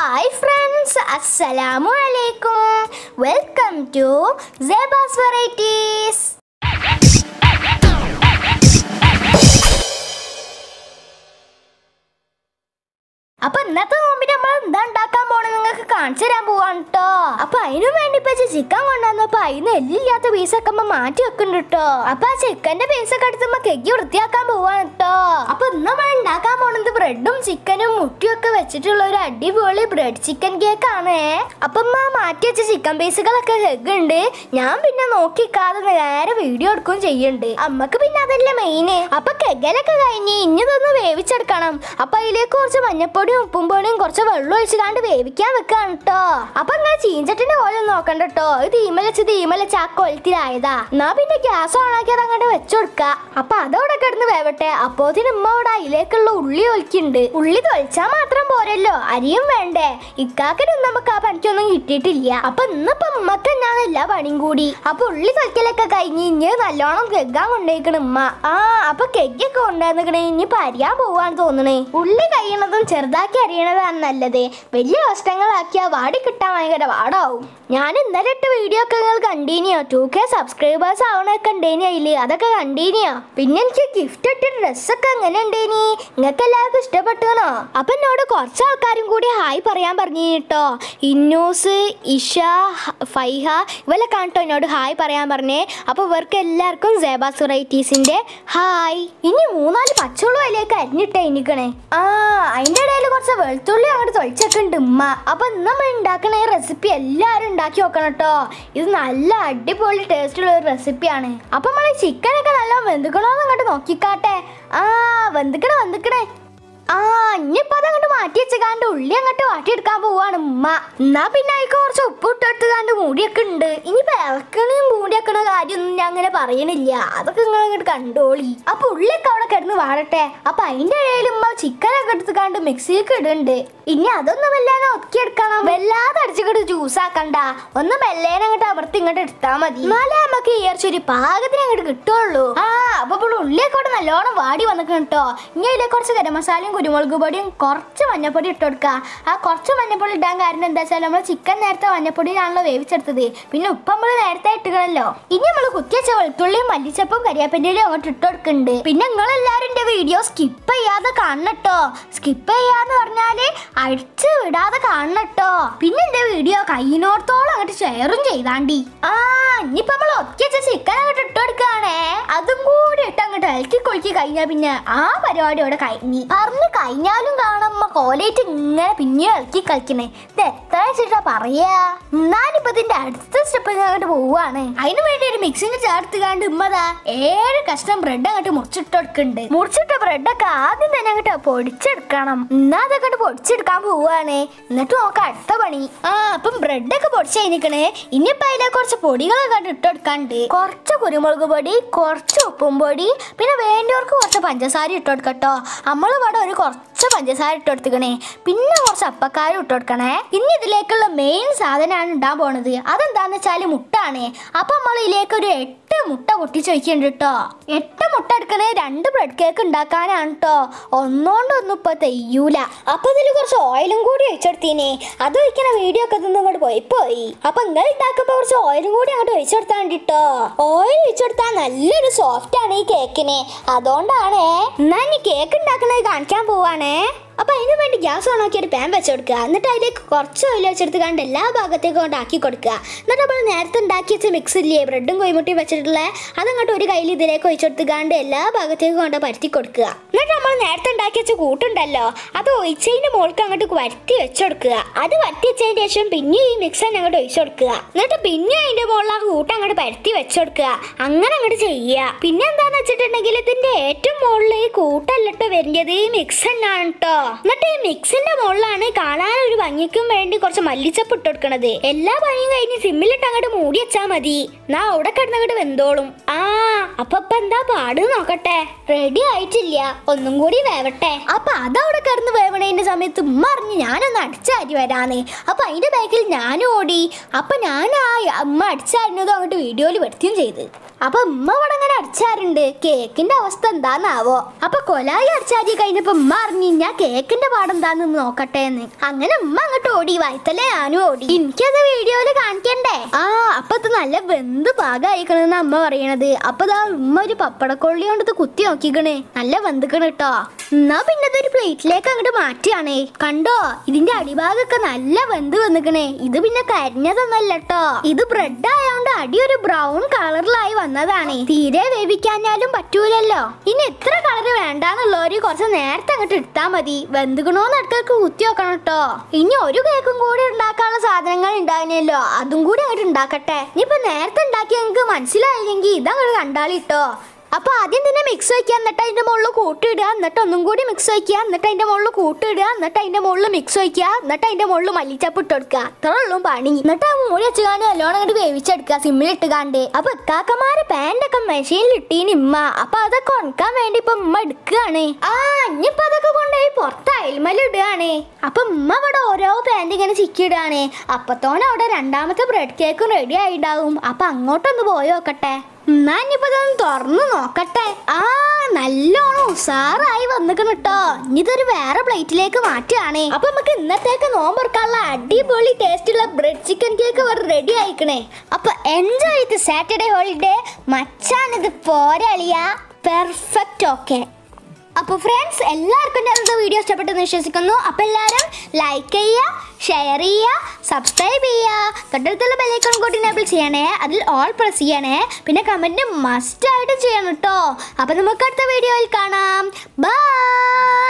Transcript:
hi friends അസ്സലാമു അലൈക്കും welcome to സേബാസ് varieties അപ്പൊ ഇന്നത്തെ നോമ്പിന് നമ്മൾ എന്താ ഉണ്ടാക്കാൻ പോണത് നിങ്ങൾക്ക് കാണിച്ചു തരാൻ പോവാണ് കേട്ടോ അപ്പൊ അതിനു വേണ്ടി ഇപ്പൊ ചിക്കൻ കൊണ്ടുവന്നപ്പോ അതിന് എല്ലില്ലാത്ത പീസൊക്കെ അമ്മ മാറ്റി വെക്കുന്നുണ്ട് കേട്ടോ അപ്പൊ ആ ചിക്കന്റെ പീസൊക്കെ എടുത്തുമ്പോ കെക്കി വൃത്തിയാക്കാൻ പോവാണ് കേട്ടോ അപ്പൊ ഇന്ന് നമ്മൾ ഉണ്ടാക്കാൻ പോണത് ബ്രെഡും ചിക്കനും മുട്ടിയും ഒക്കെ വെച്ചിട്ടുള്ള ഒരു അടിപൊളി ബ്രെഡ് ചിക്കൻ കേക്ക് ആണ് അപ്പൊ അമ്മ മാറ്റി വെച്ച ചിക്കൻ പീസുകളൊക്കെ ഉണ്ട് ഞാൻ പിന്നെ നോക്കിക്കാതെ നേരെ വീഡിയോ എടുക്കുകയും ചെയ്യുന്നുണ്ട് അമ്മക്ക് പിന്നെ അതല്ലേ മെയിന് അപ്പൊ കെഗലൊക്കെ കഴിഞ്ഞ് ഇനിതൊന്ന് വേവിച്ചെടുക്കണം അപ്പൊ അതിലേക്ക് കുറച്ച് മഞ്ഞപ്പൊടിയും ഉപ്പും പൊടിയും കുറച്ച് വെള്ളം ഒഴിച്ച് കാണ്ട് വേവിക്കാൻ വെക്കാണ് കേട്ടോ അപ്പൊ ഇങ്ങനെ ചീഞ്ചട്ടിന്റെ പോലെ ഒന്നും നോക്കണ്ട കേട്ടോ ഇത് തീമലച്ച് തീമലച്ച് ആ കൊലത്തിലായതാ എന്നാ പിന്നെ ഗ്യാസ് ഓണാക്കി അത് അങ്ങോട്ട് വെച്ചുകൊടുക്ക അപ്പൊ അതവിടെ കിടന്ന് വേവട്ടെ അപ്പോത്തിന് ഉമ്മ അവിടെ അതിലേക്കുള്ള ഉള്ളി ഒലിക്കുന്നുണ്ട് ഉള്ളി തൊളിച്ചാൽ മാത്രം പോരല്ലോ അരിയും വേണ്ടേ ഇക്കാക്കിനും നമുക്ക് ആ പണിക്കൊന്നും കിട്ടിയിട്ടില്ല അപ്പൊ ഇന്നിപ്പോ ഉമ്മക്ക് തന്നെയാണ് എല്ലാ പണിയും കൂടി അപ്പൊ ഉള്ളി തൊലിക്കലൊക്കെ കഴിഞ്ഞ് ഇനി നല്ലോണം കെഗാൻ കൊണ്ടുപോയിക്കണ ഉമ്മ ആ അപ്പൊ കെഗൊക്കെ കൊണ്ടുവന്നിക്കണേ ഇനി പരിയാൻ പോവാന്ന് തോന്നണേ ഉള്ളി കഴിയണതും ചെറുതാക്കി അരിയണതാണ് നല്ലത് വലിയ കഷ്ടങ്ങളാക്കിയാ വാടി കിട്ടാൻ ഭയങ്കര പാടാവും ഞാൻ ഇന്നലെ ഇട്ട വീഡിയോ ഒക്കെ നിങ്ങൾ കണ്ടീനിയോ ടു കെ സബ്സ്ക്രൈബേഴ്സ് ആവണൊക്കെ ഉണ്ടേനി അതില് അതൊക്കെ കണ്ടീനിയോ പിന്നെ എനിക്ക് ഗിഫ്റ്റ് ഇട്ട ഡ്രസ്സൊക്കെ എങ്ങനെ ഉണ്ടേനി നിങ്ങൾക്ക് എല്ലാവർക്കും ഇഷ്ടപ്പെട്ടുകണോ അപ്പൊ എന്നോട് കുറച്ച് ആൾക്കാരും കൂടി ഹായ് പറയാൻ പറഞ്ഞു കേട്ടോ ഇന്നൂസ് ഇഷ ഹ- ഫൈഹ ഇവരെ കാണട്ടോ എന്നോട് ഹായ് പറയാൻ പറഞ്ഞേ അപ്പൊ ഇവർക്ക് എല്ലാവർക്കും സേബാസ് വെറൈറ്റീസിന്റെ ഹായ് ഇനി മൂന്നാല് പച്ചവെള്ളം അതിലേക്ക് അരിഞ്ഞിട്ടേ എനിക്കണേ ആ അതിന്റെ ഇടയിൽ കുറച്ച് വെളുത്തുള്ളി അങ്ങോട്ട് തൊളിച്ചൊക്കെ ഉണ്ട് ഉമ്മ അപ്പൊ ഇന്ന് നമ്മൾ ഉണ്ടാക്കണ ഈ റെസിപ്പി എല്ലാവരും ഉണ്ടാക്കി നോക്കണം കേട്ടോ ഇത് നല്ല അടിപൊളി ടേസ്റ്റ് ഉള്ള ഒരു റെസിപ്പിയാണ് അപ്പൊ നമ്മൾ ചിക്കനൊക്കെ നല്ല വെന്തുക്കണോന്ന് അങ്ങോട്ട് നോക്കിക്കാട്ടെ ആ വെന്തുക്കണേ വെന്തുക്കണേ ആ ഇനിയിപ്പോ അതങ്ങോട്ട് മാറ്റി വെച്ചക്കാണ്ട് ഉള്ളി അങ്ങോട്ട് വാട്ടിയെടുക്കാൻ പോവാണ് ഉമ്മ എന്നാ പിന്നെ അതിക്ക് കുറച്ച് ഉപ്പ് ഇട്ടെടുത്തുകാണ്ട് മൂടിയൊക്കെ ഉണ്ട് ഇനി ഇറക്കണയും മൂടിയൊക്കണ കാര്യമൊന്നും ഞാൻ അങ്ങനെ പറയണില്ല അതൊക്കെ നിങ്ങൾ അങ്ങോട്ട് കണ്ടോളി അപ്പൊ ഉള്ളിയൊക്കെ അവിടെ കിടന്ന് വാടട്ടെ അപ്പൊ അതിന്റെ ഇടയിൽ ഉമ്മ ചിക്കനൊക്കെ എടുത്തുകാണ്ട് മിക്സിയൊക്കെ ഇടുന്നുണ്ട് ഇനി അതൊന്നും വല്ലാതെ ഒതുക്കിയെടുക്കണം വല്ലാതെ അടിച്ചിട്ട് ജ്യൂസ് ആക്കണ്ട ഒന്ന് മെല്ലേനെ അങ്ങോട്ട് അമർത്തി ഇങ്ങോട്ട് എടുത്താ മതി എന്നാലേ നമുക്ക് ഈ ഇറച്ചൊരു പാകത്തിന് അങ്ങോട്ട് കിട്ടുള്ളൂ ആ അപ്പൊ ഇപ്പോൾ ഉള്ളിയൊക്കെ അവിടെ നല്ലോണം വാടി വന്നിക്കണം കേട്ടോ ഇനി അതിലേക്ക് കുറച്ച് ഗരം മസാലയും കുരുമുളക് പൊടിയും കുറച്ച് മഞ്ഞപ്പൊടി ഇട്ട് കൊടുക്കുക ആ കുറച്ച് മഞ്ഞപ്പൊടി ഇടാൻ കാരണം എന്താ വെച്ചാൽ നമ്മൾ ചിക്കൻ നേരത്തെ മഞ്ഞപ്പൊടിയിലാണല്ലോ വേവിച്ചെടുത്തത് പിന്നെ ഉപ്പ് നമ്മൾ നേരത്തെ ഇട്ടുകണല്ലോ ഇനി നമ്മൾ കുത്തിയച്ച വെളുത്തുള്ളിയും മല്ലിച്ചപ്പും കരിയാപ്പിൻ്റെയും അങ്ങോട്ട് ഇട്ട് കൊടുക്കുന്നുണ്ട് പിന്നെ നിങ്ങൾ എല്ലാവരും എൻ്റെ വീഡിയോ സ്കിപ്പ് ചെയ്യാതെ കാണണട്ടോ സ്കിപ്പ് ചെയ്യാന്ന് പറഞ്ഞാല് അടിച്ച് വിടാതെ കാണണട്ടോ പിന്നെ എൻ്റെ വീഡിയോ കയ്യിനോർത്തോളം അങ്ങോട്ട് ഷെയറും ചെയ്താണ്ടി ആ ഇനിയിപ്പോ നമ്മൾ ഒറ്റ ചിക്കൻ അങ്ങോട്ട് ഇട്ട് കൊടുക്കുകയാണേ അതും കൂടി ഇട്ട് അങ്ങോട്ട് ഇളക്കി കൊളുക്കി കഴിഞ്ഞാൽ പിന്നെ ആ പരിപാടി അവിടെ കഴിഞ്ഞി പറഞ്ഞു കഴിഞ്ഞാലും കാണുമ്പോ കോലേറ്റ് ഇങ്ങനെ പിന്നെ ഇളക്കി കളിക്കണേ ഇത് എത്ര വെച്ചിട്ടാ പറയാ എന്നാലിപ്പോ ഇതിന്റെ അടുത്ത സ്റ്റെപ്പ് അങ്ങോട്ട് പോവാണ് അതിന് വേണ്ടി ഒരു മിക്സിന് ചേർത്ത് കാണ്ട് ഉമ്മതാ ഏഴ് കഷ്ണം ബ്രെഡ് അങ്ങോട്ട് മുറിച്ചിട്ട് കൊടുക്കുന്നുണ്ട് മുറിച്ചിട്ട ബ്രെഡൊക്കെ ആദ്യം തന്നെ അങ്ങോട്ട് പൊടിച്ചെടുക്കണം എന്നാ അതൊക്കെ പൊടിച്ചെടുക്കാൻ പോവാണ് എന്നിട്ട് നോക്കാം അടുത്ത പണി ആ അപ്പം ബ്രെഡൊക്കെ പൊടിച്ച് കഴിഞ്ഞിക്കണേ ഇനിയിപ്പോ അതിലെ കുറച്ച് പൊടികളൊക്കെ അങ്ങോട്ട് ഇട്ടെടുക്കാണ്ട് കുറച്ച് കുരുമുളക് പൊടി കുറച്ച് ഉപ്പും പൊടി പിന്നെ വേണ്ടവർക്ക് കുറച്ച് പഞ്ചസാര ഇട്ട് കൊടുക്കട്ടോ നമ്മൾ ഇവിടെ ഒരു കുറച്ച് പഞ്ചസാര ഇട്ട് കൊടുത്തിക്കണേ പിന്നെ കുറച്ച് അപ്പക്കാരം ഇട്ട് കൊടുക്കണേ ഇനി ഇതിലേക്കുള്ള മെയിൻ സാധനമാണ് ഇടാൻ പോണത് അതെന്താന്ന് വെച്ചാല് മുട്ടാണ് അപ്പൊ നമ്മൾ ഇതിലേക്ക് ഒരു എട്ട് മുട്ട പൊട്ടിച്ച് വയ്ക്കുന്നുണ്ട് കേട്ടോ എട്ട് മുട്ട എടുക്കണേ രണ്ട് ബ്രെഡ് കേക്ക് ഉണ്ടാക്കാനാണ് കേട്ടോ ഒന്നോണ്ടൊന്നും ഇപ്പൊ തെയ്യൂല അപ്പൊ ഇതിൽ കുറച്ച് ഓയിലും കൂടി ഒഴിച്ചെടുത്തീനെ അത് ഒഴിക്കണ വീഡിയോ ഒക്കെ ഇതൊന്നും ഇങ്ങോട്ട് പോയി പോയി അപ്പൊ നിങ്ങൾ ഉണ്ടാക്കുമ്പോ കുറച്ച് ഓയിലും കൂടി അങ്ങോട്ട് ഒഴിച്ചെടുത്താൻ കേട്ടോ ഓയിൽ ഒഴിച്ചെടുത്താൽ നല്ലൊരു സോഫ്റ്റ് ആണ് ഈ കേക്കിന് അതുകൊണ്ടാണേ എന്നാ ഇനി കേക്ക് ഉണ്ടാക്കുന്നത് കാണിക്കാൻ പോവാണേ അപ്പൊ അതിന് വേണ്ടി ഗ്യാസ് ഓണാക്കി ഒരു പാൻ വെച്ച് കൊടുക്കുക എന്നിട്ട് അതിലേക്ക് കുറച്ച് ഓയിൽ വെച്ചെടുത്ത് കണ്ട് എല്ലാ ഭാഗത്തേക്കും കൊണ്ട് ആക്കി കൊടുക്കുക എന്നിട്ട് നമ്മൾ നേരത്തെ ഉണ്ടാക്കി വെച്ച മിക്സ് ഇല്ലേ ബ്രെഡും കോയിമുട്ടിയും വെച്ചിട്ടുള്ള അതങ്ങോട്ട് ഒരു കയ്യിൽ ഇതിലേക്ക് ഒഴിച്ചെടുത്ത് കണ്ട് എല്ലാ ഭാഗത്തേക്കും കൊണ്ട് പരത്തി കൊടുക്കുക എന്നിട്ട് നമ്മൾ നേരത്തെ ഉണ്ടാക്കി വെച്ച കൂട്ടുണ്ടല്ലോ അത് ഒഴിച്ചതിന്റെ മുകൾക്ക് അങ്ങോട്ട് വരട്ടി വെച്ചെടുക്കുക അത് വരട്ടി വെച്ചതിന് ശേഷം പിന്നെ ഈ മിക്സ് തന്നെ അങ്ങോട്ട് ഒഴിച്ചു കൊടുക്കുക എന്നിട്ട് പിന്നെ അതിന്റെ മുകളിൽ ആ കൂട്ട് അങ്ങോട്ട് പരത്തി വെച്ചെടുക്കുക അങ്ങനെ അങ്ങോട്ട് ചെയ്യുക പിന്നെ എന്താന്ന് വെച്ചിട്ടുണ്ടെങ്കിൽ ഇതിന്റെ ഏറ്റവും മുകളിൽ ഈ കൂട്ടല്ലിട്ട് വരുന്നത് ഈ മിക്സ് തന്നെയാണ് കേട്ടോ എന്നിട്ട് ഈ മിക്സിന്റെ മുകളിലാണ് കാണാൻ ഒരു ഭംഗിക്കും വേണ്ടി കുറച്ച് മല്ലിച്ചപ്പ് ഇട്ട് കൊടുക്കണത് എല്ലാ പണിയും കഴിഞ്ഞ് സിമ്മിലിട്ട് അങ്ങോട്ട് മൂടി വെച്ചാ മതി നാ അവിടെ കിടന്നങ്ങോട്ട് വെന്തോളും ആ അപ്പൊ ഇപ്പൊ എന്താ പാട് നോക്കട്ടെ റെഡി ആയിട്ടില്ല ഒന്നും കൂടി വേവട്ടെ അപ്പൊ അതവിടെ കിടന്ന് വേവണേന്റെ സമയത്ത് ഉമ്മ അറിഞ്ഞ് ഞാനൊന്ന് അടിച്ചാരി വരാന്ന് അപ്പൊ അതിന്റെ ബാക്കിൽ ഞാനും ഓടി അപ്പൊ ഞാൻ ആ ഉമ്മ അടിച്ചായിരുന്നതും അങ്ങോട്ട് വീഡിയോയിൽ വരുത്തുകയും ചെയ്ത് അപ്പൊ ഉമ്മ ഇവിടെ ഇങ്ങനെ അടിച്ചാറുണ്ട് കേക്കിന്റെ അവസ്ഥ എന്താന്നാവോ അപ്പൊ കൊലായി അടിച്ചാരി കഴിഞ്ഞപ്പോ ഉമ്മ അറിഞ്ഞു ഞാൻ കേക്കിന്റെ പാടെന്താന്ന് നോക്കട്ടെ എന്ന് അങ്ങനെ ഉമ്മ അങ്ങോട്ട് ഓടി വയത്തല്ലേ ഞാനും ഓടി എനിക്കത് വീഡിയോയില് കാണിക്കണ്ടേ ആ അപ്പൊ ഇത് നല്ല വെന്ത് പാകമായിക്കണെന്ന് അമ്മ പറയണത് അപ്പൊ ദാ ഉമ്മ ഒരു പപ്പടക്കൊള്ളി കൊണ്ട് ഇത് കുത്തി നോക്കിക്കണേ നല്ല വെന്തിക്കണ് കേട്ടോ എന്നാ പിന്നെ ഇതൊരു പ്ലേറ്റിലേക്ക് അങ്ങോട്ട് മാറ്റിയാണേ കണ്ടോ ഇതിന്റെ അടിഭാഗമൊക്കെ നല്ല വെന്ത് വന്നിക്കണേ ഇത് പിന്നെ കരിഞ്ഞതൊന്നല്ല കേട്ടോ ഇത് ബ്രെഡ് ആയതുകൊണ്ട് അടി ഒരു ബ്രൗൺ കളറിലായി വന്നതാണ് തീരെ വേവിക്കാഞ്ഞാലും പറ്റൂലല്ലോ ഇനി എത്ര കളർ വേണ്ടാന്നുള്ളവര് കുറച്ച് നേരത്തെ അങ്ങോട്ട് എടുത്താൽ മതി വെന്തുകണോന്ന് ഇടയ്ക്ക് കുത്തി വെക്കണം കേട്ടോ ഇനി ഒരു കേക്കും കൂടി ഉണ്ടാക്കാനുള്ള സാധനങ്ങൾ ഉണ്ടാകുന്നല്ലോ അതും കൂടി അങ്ങോട്ട് ഉണ്ടാക്കട്ടെ ഇനിയിപ്പോ നേരത്തെ ഉണ്ടാക്കി നിങ്ങൾക്ക് മനസ്സിലായില്ലെങ്കിൽ ഇതങ്ങോട്ട് കണ്ടാളിട്ടോ അപ്പൊ ആദ്യം തന്നെ മിക്സ് വയ്ക്കുക എന്നിട്ട് അതിന്റെ മുകളിൽ കൂട്ടിയിടുക എന്നിട്ട് ഒന്നും കൂടി മിക്സ് വയ്ക്കുക എന്നിട്ട് അതിന്റെ മുകളിൽ കൂട്ടിയിടുക എന്നിട്ട് അതിന്റെ മുകളിൽ മിക്സ് വയ്ക്കുക എന്നിട്ട് അതിന്റെ മുകളിൽ മല്ലിച്ചപ്പ് ഇട്ട് കൊടുക്കുക അത്ര ഉള്ളൂ പണി എന്നിട്ട് ആ മൂടി വെച്ചുകാണ്ട് നല്ലോണം അങ്ങോട്ട് വേവിച്ചെടുക്കുക സിമ്മിൽ ഇട്ടുകാണ്ട് അപ്പൊ ഇക്കാക്കമാരെ പാൻ്റൊക്കെ മെഷീനിൽ ഇട്ടീന് ഇമ്മ അപ്പൊ അതൊക്കെ ഉണക്കാൻ വേണ്ടി ഇപ്പൊ ഉമ്മ എടുക്കുകയാണ് ആ ഇനിയിപ്പൊ അതൊക്കെ കൊണ്ടുപോയി പുറത്ത് അയൽമല ഇടുകയാണ് അപ്പൊ ഉമ്മ ഇവിടെ ഓരോ പാൻ്റ് ഇങ്ങനെ ചിക്കിയിടുകയാണ് അപ്പത്തോനെ അവിടെ രണ്ടാമത്തെ ബ്രെഡ് കേക്കും റെഡി ആയിണ്ടാവും അപ്പൊ അങ്ങോട്ടൊന്ന് പോയി നോക്കട്ടെ എന്നാ ഇനിയിപ്പോ ഇതൊന്ന് തുറന്നു നോക്കട്ടെ ആ നല്ലോണം ഉസാറായി വന്നിക്കണ് കേട്ടോ ഇനി ഇതൊരു വേറെ പ്ലേറ്റിലേക്ക് മാറ്റുകയാണ് അപ്പൊ നമുക്ക് ഇന്നത്തേക്ക് നോമ്പറക്കാനുള്ള അടിപൊളി ടേസ്റ്റുള്ള ബ്രെഡ് ചിക്കൻ കേക്ക് ഇവിടെ റെഡി ആയിക്കണേ അപ്പൊ എൻജോയ് വിത്ത് സാറ്റർഡേ ഹോളിഡേ മച്ചാനിത് പോരളിയ പെർഫെക്റ്റ് ഓക്കെ അപ്പോൾ ഫ്രണ്ട്സ് എല്ലാവർക്കും ഞങ്ങളുടെ വീഡിയോ ഇഷ്ടപ്പെട്ടെന്ന് വിശ്വസിക്കുന്നു അപ്പോൾ എല്ലാവരും ലൈക്ക് ചെയ്യുക ഷെയർ ചെയ്യുക സബ്സ്ക്രൈബ് ചെയ്യുക തൊട്ടടുത്തുള്ള ബെല്ലൈക്കൺ കൂടി എനേബിൾ ചെയ്യണേ അതിൽ ഓൾ പ്രസ് ചെയ്യണേ പിന്നെ കമൻറ്റ് മസ്റ്റ് ആയിട്ട് ചെയ്യണം കേട്ടോ അപ്പോൾ നമുക്ക് അടുത്ത വീഡിയോയിൽ കാണാം ബൈ